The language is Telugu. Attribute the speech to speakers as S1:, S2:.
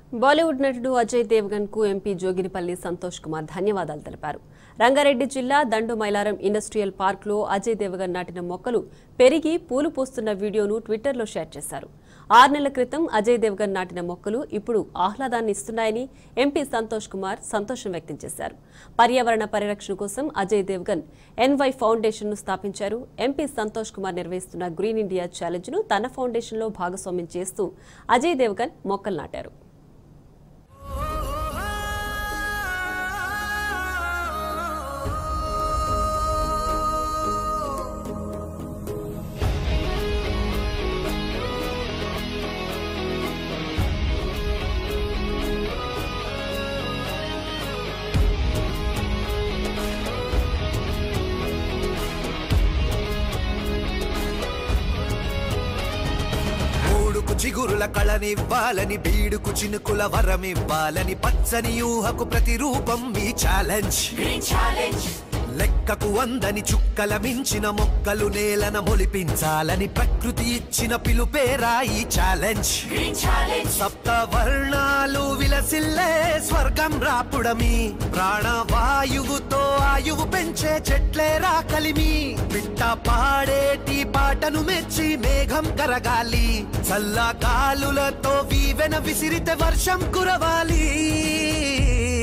S1: బాలీవుడ్ నటుడు అజయ్ దేవ్గన్ కు ఎంపీ జోగినిపల్లి సంతోష్ కుమార్ ధన్యవాదాలు తెలిపారు రంగారెడ్డి జిల్లా దండు మైలారం ఇండస్ట్రియల్ పార్క్ లో అజయ్ దేవ్గన్ నాటిన మొక్కలు పెరిగి పూలు పూస్తున్న వీడియోను ట్విట్టర్లో షేర్ చేశారు ఆరు నెలల క్రితం అజయ్ దేవ్గన్ నాటిన మొక్కలు ఇప్పుడు ఆహ్లాదాన్ని ఇస్తున్నాయని ఎంపీ సంతోష్ కుమార్ సంతోషం వ్యక్తం చేశారు పర్యావరణ పరిరక్షణ కోసం అజయ్ దేవ్గన్ ఎన్వై ఫౌండేషన్ ను స్థాపించారు ఎంపీ సంతోష్ కుమార్ నిర్వహిస్తున్న గ్రీన్ ఇండియా ఛాలెంజ్ ను తన ఫౌండేషన్ లో భాగస్వామ్యం చేస్తూ అజయ్ దేవ్గన్ మొక్కలు నాటారు
S2: మూడుకు చిగురుల కళనివ్వాలని బీడుకు చినుకుల వరమివ్వాలని పచ్చని ఊహకు ప్రతిరూపం మీ ఛాలెంజ్ లెక్కకు అందని చుక్కల మించిన మొక్కలు నేలన మొలిపించాలని ప్రకృతి ఇచ్చిన పిలుపేరా ఈ ఛాలెంజ్ సప్త వర్ణాలు విలసిల్లే స్వర్గం రాపుడమి ప్రాణవాయువుతో ఆయువు పెంచే చెట్లే రాకలిమి పిట్ట పాడేటి పాటను మెచ్చి మేఘం కరగాలి చల్ల గాలులతో వీవెన విసిరితే వర్షం కురవాలి